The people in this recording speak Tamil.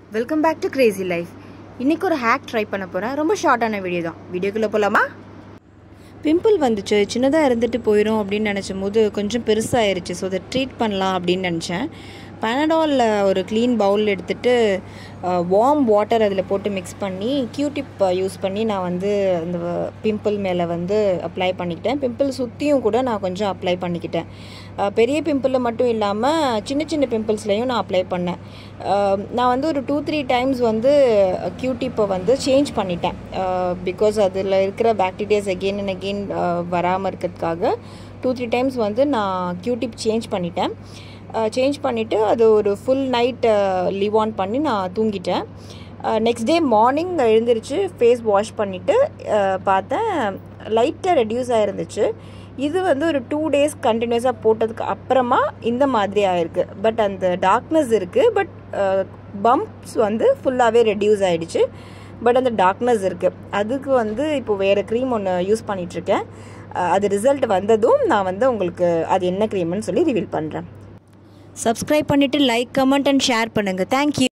welcome back to crazy life இன்றைக்கி ஒரு ஹேக் ட்ரை பண்ண போகிறேன் ரொம்ப ஷார்ட்டான வீடியோ தான் வீடியோக்குள்ளே போகலாமா பிம்பிள் வந்துச்சு சின்னதாக இருந்துட்டு போயிடும் அப்படின்னு நினச்சும் போது கொஞ்சம் பெருசாகிருச்சு ஸோ அதை ட்ரீட் பண்ணலாம் அப்படின்னு நினச்சேன் பேனடாலில் ஒரு க்ளீன் பவுல் எடுத்துகிட்டு வார்ம் வாட்டர் அதில் போட்டு மிக்ஸ் பண்ணி கியூடிப் யூஸ் பண்ணி நான் வந்து அந்த பிம்பிள் மேலே வந்து அப்ளை பண்ணிக்கிட்டேன் பிம்பிள் சுற்றியும் கூட நான் கொஞ்சம் அப்ளை பண்ணிக்கிட்டேன் அஹ் பெரிய பிம்பிளில் மட்டும் இல்லாமல் சின்ன சின்ன பிம்பிள்ஸ்லேயும் நான் அப்ளை பண்ணேன் அஹ் நான் வந்து ஒரு டூ த்ரீ டைம்ஸ் வந்து கியூடிப்பை வந்து சேஞ்ச் பண்ணிட்டேன் பிகாஸ் அதில் இருக்கிற பாக்டீரியாஸ் அகெயின் அண்ட் அகெயின் வராமல் இருக்கிறதுக்காக டூ த்ரீ டைம்ஸ் வந்து நான் கியூடிப் சேஞ்ச் பண்ணிட்டேன் சேஞ்ச் பண்ணிவிட்டு அது ஒரு ஃபுல் நைட் லீவ் ஆன் பண்ணி நான் தூங்கிட்டேன் நெக்ஸ்ட் டே மார்னிங் எழுந்திரிச்சு ஃபேஸ் வாஷ் பண்ணிவிட்டு பார்த்தேன் லைட்டாக ரெடியூஸ் ஆகிருந்துச்சு இது வந்து ஒரு டூ டேஸ் கண்டினியூஸாக போட்டதுக்கு அப்புறமா இந்த மாதிரி ஆயிருக்கு பட் அந்த டார்க்னஸ் இருக்குது பட் பம்ப்ஸ் வந்து ஃபுல்லாகவே ரெடியூஸ் ஆகிடுச்சு பட் அந்த டார்க்னஸ் இருக்குது அதுக்கு வந்து இப்போ வேறு க்ரீம் ஒன்று யூஸ் பண்ணிகிட்ருக்கேன் அது ரிசல்ட் வந்ததும் நான் வந்து உங்களுக்கு அது என்ன க்ரீம்னு சொல்லி ரிவீல் பண்ணுறேன் சப்ஸ்கிரைப் பண்ணிவிட்டு லைக் கமெண்ட் அண்ட் ஷேர் பண்ணுங்கள் தேங்க்யூ